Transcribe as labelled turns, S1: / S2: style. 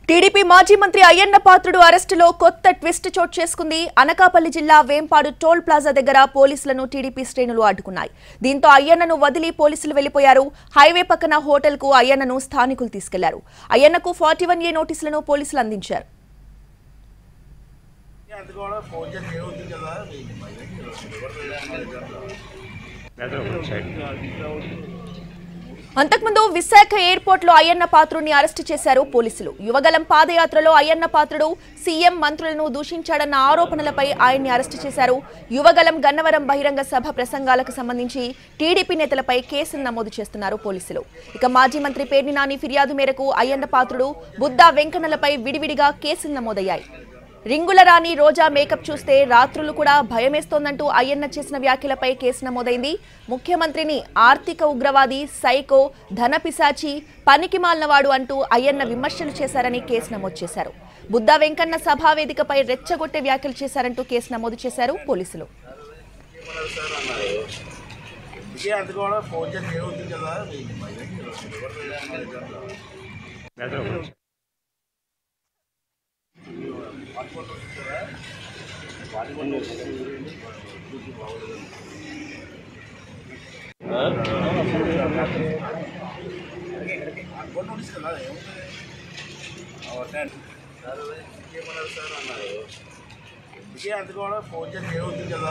S1: TDP మాజీ మంత్రి అయ్యన్న పాత్రుడు అరెస్టులో కొత్త ట్విస్ట్ చోటు చేసుకుంది అనకాపల్లి జిల్లా వేంపాడు టోల్ ప్లాజా దగ్గర పోలీసులను టీడీపీ శ్రేణులు అడ్డుకున్నాయి దీంతో అయ్యన్నను వదిలి పోలీసులు వెళ్లిపోయారు హైవే పక్కన హోటల్ కు అయ్యన్నను స్థానికులు తీసుకెళ్లారు అయ్యన్నకు ఫార్టీ వన్ ఏ నోటీసులను పోలీసులు అందించారు
S2: అది కూడా ఫోన్ చేసి ఏమవుతుంది కదా
S1: అంతకుముందు విశాఖ ఎయిర్పోర్ట్ లో అయ్యన్న పాత్రుడిని అరెస్టు చేశారు పోలీసులు యువగలం పాదయాత్రలో అయ్యన్న పాత్రుడు సీఎం మంత్రులను దూషించాడన్న ఆరోపణలపై ఆయన్ని అరెస్టు చేశారు యువగలం గన్నవరం బహిరంగ సభ ప్రసంగాలకు సంబంధించి టీడీపీ నేతలపై కేసులు నమోదు చేస్తున్నారు పోలీసులు ఇక మాజీ మంత్రి పేర్ని నాని ఫిర్యాదు మేరకు అయ్యన్న పాత్రుడు బుద్దా వెంకన్నలపై విడివిడిగా కేసులు నమోదయ్యాయి రింగుల రాణి రోజా మేకప్ చూస్తే రాత్రులు కూడా భయమేస్తోందంటూ అయ్యన్న చేసిన వ్యాఖ్యలపై కేసు నమోదైంది ముఖ్యమంత్రిని ఆర్థిక ఉగ్రవాది సైకో ధనపిశాచి పనికి మాలినవాడు అంటూ అయ్యన్న విమర్శలు చేశారని కేసు నమోదు చేశారు బుద్దా వెంకన్న సభా వేదికపై రెచ్చగొట్టే వ్యాఖ్యలు చేశారంటూ కేసు నమోదు చేశారు పోలీసులు
S2: అందుకే అది కూడా ఫోన్ చేసి ఏమవుతుంది కదా ఏమన్నారు సార్ అన్నారు అందుకే అది కూడా ఫోన్ చేసి ఏమవుతుంది కదా